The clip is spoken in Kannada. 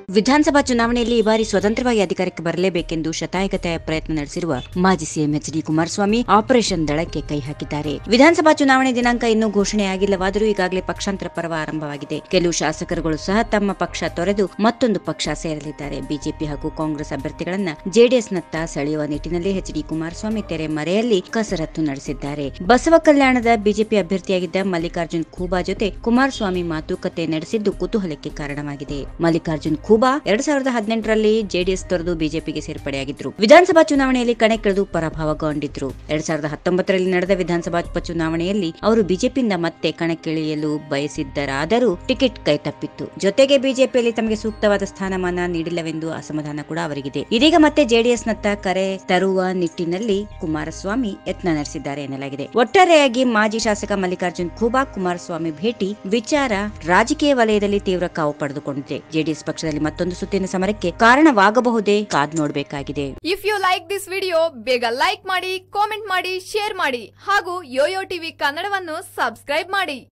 ವಿಧಾನಸಭಾ ಚುನಾವಣೆಯಲ್ಲಿ ಈ ಬಾರಿ ಸ್ವತಂತ್ರವಾಗಿ ಅಧಿಕಾರಕ್ಕೆ ಬರಲೇಬೇಕೆಂದು ಶತಾಯಗತಾಯ ಪ್ರಯತ್ನ ನಡೆಸಿರುವ ಮಾಜಿ CM H D Kumaraswamy operation ದಳಕ್ಕೆ ಕೈ ಹಾಕಿದ್ದಾರೆ ವಿಧಾನಸಭಾ ಚುನಾವಣೆ ದಿನಾಂಕ ಇನ್ನೂ ಘೋಷಣೆಯಾಗಿಲ್ಲವಾದರೂ ಈಗಾಗಲೇ ಪಕ್ಷಾಂತರ ಪರ್ವ ಆರಂಭವಾಗಿದೆ ಕೆಲವು ಶಾಸಕರುಗಳು ಸಹ ತಮ್ಮ ಪಕ್ಷ ತೊರೆದು ಮತ್ತೊಂದು ಪಕ್ಷ ಸೇರಲಿದ್ದಾರೆ ಬಿಜೆಪಿ ಹಾಗೂ ಕಾಂಗ್ರೆಸ್ ಅಭ್ಯರ್ಥಿಗಳನ್ನ ಜೆಡಿಎಸ್ನತ್ತ ಸೆಳೆಯುವ ನಿಟ್ಟಿನಲ್ಲಿ ಎಚ್ ಡಿ ಕುಮಾರಸ್ವಾಮಿ ತೆರೆ ಮರೆಯಲ್ಲಿ ಕಸರತ್ತು ನಡೆಸಿದ್ದಾರೆ ಬಸವ ಕಲ್ಯಾಣದ ಬಿಜೆಪಿ ಅಭ್ಯರ್ಥಿಯಾಗಿದ್ದ ಮಲ್ಲಿಕಾರ್ಜುನ್ ಖೂಬಾ ಜೊತೆ ಕುಮಾರಸ್ವಾಮಿ ಮಾತುಕತೆ ನಡೆಸಿದ್ದು ಕುತೂಹಲಕ್ಕೆ ಕಾರಣವಾಗಿದೆ ಮಲ್ಲಿಕಾರ್ಜುನ್ ಖೂಬಾ ಎರಡ್ ಸಾವಿರದ ಹದಿನೆಂಟರಲ್ಲಿ ಜೆಡಿಎಸ್ ತೊರೆದು ಬಿಜೆಪಿಗೆ ಸೇರ್ಪಡೆಯಾಗಿದ್ರು ವಿಧಾನಸಭಾ ಚುನಾವಣೆಯಲ್ಲಿ ಕಣಕ್ಕಿಳಿದು ಪರಾಭವಗೊಂಡಿದ್ರು ಎರಡ್ ಸಾವಿರದ ಹತ್ತೊಂಬತ್ತರಲ್ಲಿ ನಡೆದ ವಿಧಾನಸಭಾ ಉಪಚುನಾವಣೆಯಲ್ಲಿ ಅವರು ಬಿಜೆಪಿಯಿಂದ ಮತ್ತೆ ಕಣಕ್ಕಿಳಿಯಲು ಬಯಸಿದ್ದರಾದರೂ ಟಿಕೆಟ್ ಕೈತಪ್ಪಿತ್ತು ಜೊತೆಗೆ ಬಿಜೆಪಿಯಲ್ಲಿ ತಮಗೆ ಸೂಕ್ತವಾದ ಸ್ಥಾನಮಾನ ನೀಡಿಲ್ಲವೆಂದು ಅಸಮಾಧಾನ ಕೂಡ ಅವರಿಗಿದೆ ಇದೀಗ ಮತ್ತೆ ಜೆಡಿಎಸ್ನತ್ತ ಕರೆ ತರುವ ನಿಟ್ಟಿನಲ್ಲಿ ಕುಮಾರಸ್ವಾಮಿ ಯತ್ನ ನಡೆಸಿದ್ದಾರೆ ಎನ್ನಲಾಗಿದೆ ಒಟ್ಟಾರೆಯಾಗಿ ಮಾಜಿ ಶಾಸಕ ಮಲ್ಲಿಕಾರ್ಜುನ್ ಖೂಬಾ ಕುಮಾರಸ್ವಾಮಿ ಭೇಟಿ ವಿಚಾರ ರಾಜಕೀಯ ವಲಯದಲ್ಲಿ ತೀವ್ರ ಕಾವು ಪಡೆದುಕೊಂಡಿದೆ ಜೆಡಿಎಸ್ ಪಕ್ಷದಲ್ಲಿ ಮತ್ತೊಂದು ಸುತ್ತಿನ ಸಮರಕ್ಕೆ ಕಾರಣವಾಗಬಹುದೇ ಕಾದ್ ನೋಡಬೇಕಾಗಿದೆ if you like this video ಬೇಗ ಲೈಕ್ ಮಾಡಿ ಕಾಮೆಂಟ್ ಮಾಡಿ ಶೇರ್ ಮಾಡಿ ಹಾಗೂ ಯೋಯೋ ಟಿವಿ ಕನ್ನಡವನ್ನು ಸಬ್ಸ್ಕ್ರೈಬ್ ಮಾಡಿ